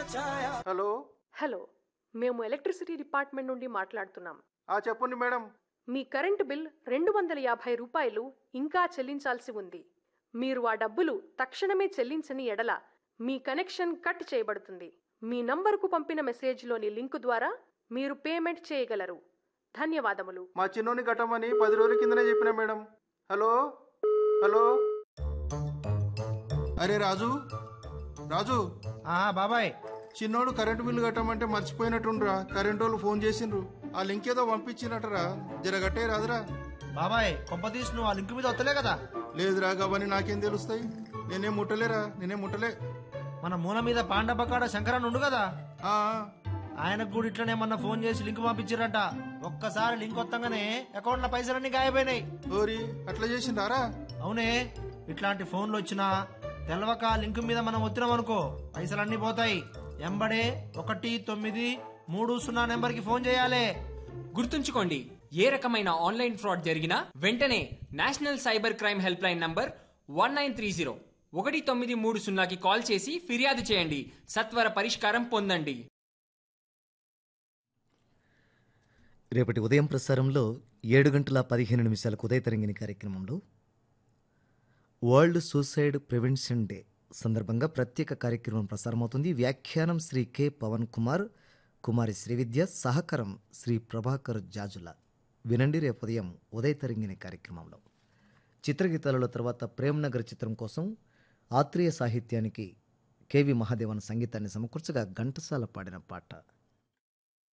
hello hello మేము electricity department నుండి మాట్లాడుతున్నాం ఆ చెప్పండి మేడం మీ కరెంటు బిల్ రెండు వందల యాభై రూపాయలు ఇంకా చెల్లించాల్సి ఉంది మీరు ఆ డబ్బులు తక్షణమే చెల్లించని ఎడల మీ కనెక్షన్ కట్ చేయబడుతుంది మీ నంబరుకు పంపిన మెసేజ్లోని లింకు ద్వారా మీరు పేమెంట్ చేయగలరు ధన్యవాదములు మా చిన్నోని కట్టమని పది రోజుల కిందనే చెప్పిన మేడం హలో హలో అరే రాజు రాజు ఆ బాబాయ్ చిన్నోడు కరెంటు బిల్లు కట్టమంటే మర్చిపోయినట్టుండ్రా కరెంటు వాళ్ళు ఫోన్ చేసిండ్రు ఆ లింక్ ఏదో పంపించినట్టరా జర కట్టే రాదురా బాబాయ్ కొంపతీసి నువ్వు ఆ లింక్ మీద వస్తలే కదా లేదురా గవని నాకేం తెలుస్తాయి నేనేం ముట్టలేరా నేనేం ముట్టలే మన మూల మీద పాండపకాడ శంకరన్ ఉండు కదా ఆ, ఆయనకు కూడా ఇట్లనే మొన్న ఫోన్ చేసి లింక్ పంపించారంట ఒక్కసారి లింక్ వత్తంగానే అకౌంట్ లో పైసలన్నీ గాయపోయినాయి ఓరి అట్లా చేసిండారా అవునే ఇట్లాంటి ఫోన్లు వచ్చినా తెలవక లింక్ మీద మనం వచ్చినాం అనుకో పైసలన్నీ పోతాయి ఎంబడే ఒకటి తొమ్మిది మూడు సున్నా నెంబర్ కి ఫోన్ చేయాలి గుర్తుంచుకోండి ఏ రకమైన ఆన్లైన్ ఫ్రాడ్ జరిగినా వెంటనే national cyber crime helpline number one nine three zero ఒకటి తొమ్మిది మూడు సున్నాకి కాల్ చేసి ఫిర్యాదు చేయండి సత్వర పరిష్కారం పొందండి రేపటి ఉదయం ప్రసారంలో ఏడు గంటల పదిహేను నిమిషాలకు ఉదయ తరంగిణి కార్యక్రమంలో వరల్డ్ సూసైడ్ ప్రివెన్షన్ డే సందర్భంగా ప్రత్యేక కార్యక్రమం ప్రసారమవుతుంది వ్యాఖ్యానం శ్రీ కె పవన్ కుమార్ కుమారి శ్రీవిద్య సహకారం శ్రీ ప్రభాకర్ జాజుల వినండి రేపు ఉదయం ఉదయ తరంగిణి కార్యక్రమంలో చిత్రగీతాలలో తర్వాత ప్రేమ్ నగర్ చిత్రం కోసం ఆత్రేయ సాహిత్యానికి కెవి మహాదేవన్ సంగీతాన్ని సమకూర్చగా ఘంటసాల పాడిన పాట